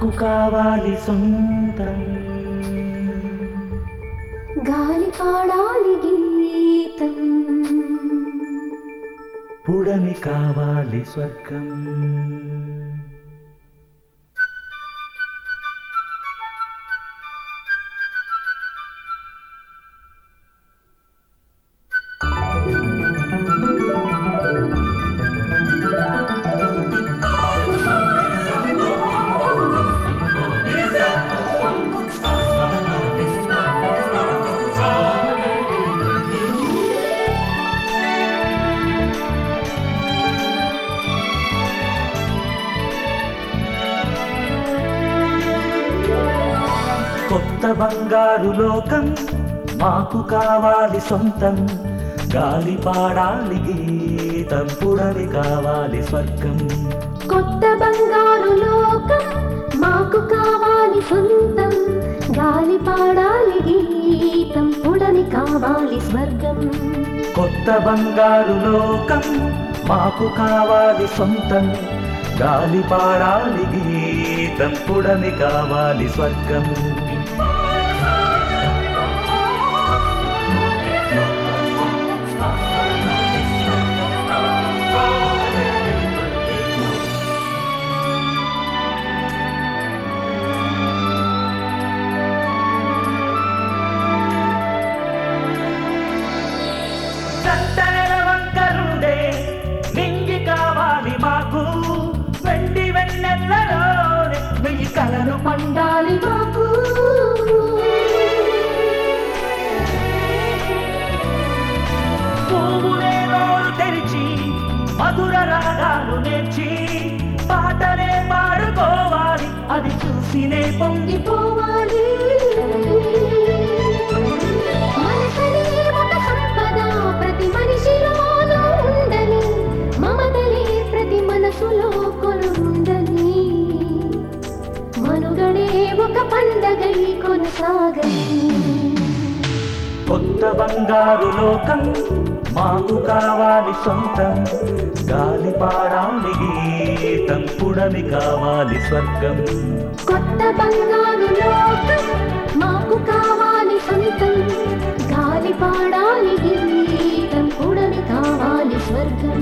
మాకు కావాలి సొంతం గాలి పాడాలి గీతం పుడమి కావాలి స్వర్గం కొత్త బంగారు లోకం మాకు కావాలి సొంతం గాలి పాడాలి గీతం పుడమి కావాలి స్వర్గం కొత్త బంగారు లోకం మాకు కావాలి సొంతం గాలి పాడాలి గీతం పుడని కావాలి స్వర్గం కొత్త బంగారు లోకం మాకు కావాలి సొంతం గాలి పాడాలి గీతం పుడమి కావాలి స్వర్గం చందనల వంకరుండే నింగి కావాలి మాకు వెండి వెన్నెల్లలోనే వెయ్యి కలలు పండాలి మాకు పువ్వులే నోరు తెరిచి మధుర రాగాలు నేర్చి పాటలే పాడుకోవాలి అది చూసినే పొంగి పొంగిపోవాలి మనసనే ఒక సంపద ప్రతి మనిషిలోనూ ఉందని మమతలే ప్రతి మనసులో కొనుందని మనుగడే ఒక పండగై కొనసాగని కొత్త బంగారు లోకం మాకు కావాలి సొంతం గాలి పాడాలి గీతం పుడమి కావాలి స్వర్గం కొత్త బంగారు లోకం మాకు కావాలి సొంతం గాలి పాడాలి గీతం కూడని కావాలి స్వర్గం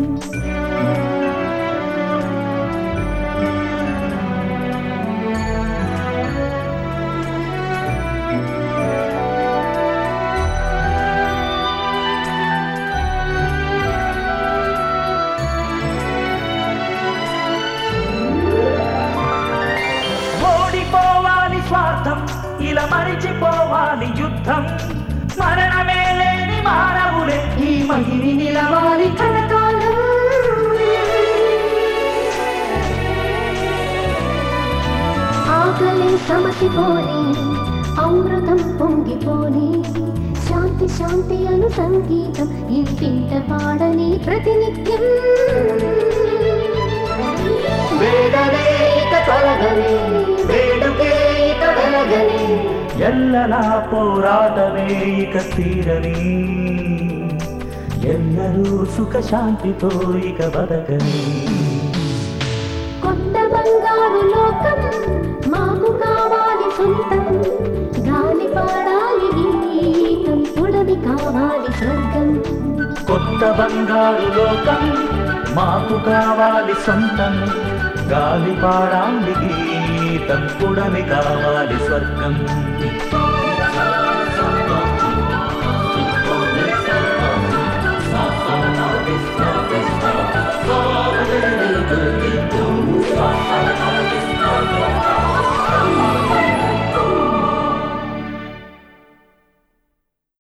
ఓడిపోవాలి స్వార్థం ఇలా మరిచిపోవాలి యుద్ధం మరణమే లేని మానవులే ఈ మహిని నిలవాలి కలకాలం ఆకలి సమసిపోని అమృతం పొంగిపోని శాంతి శాంతి అను సంగీతం ఇంటింట పాడని ప్రతినిత్యం వేడనే ఇక తొలగని వేడుకే ఇక వెలగని ఎల్లలా పోరాటమే ఇక తీరని ఎల్లరూ సుఖ శాంతితో ఇక బతకని కొత్త బంగారు లోకం మాకు కావాలి సొంతం గాలి పాడాలి గీతం పుడమి కావాలి స్వర్గం కొత్త బంగారు లోకం మాకు కావాలి సొంతం గాలి పాడాలి గీతం పుడమి కావాలి స్వర్గం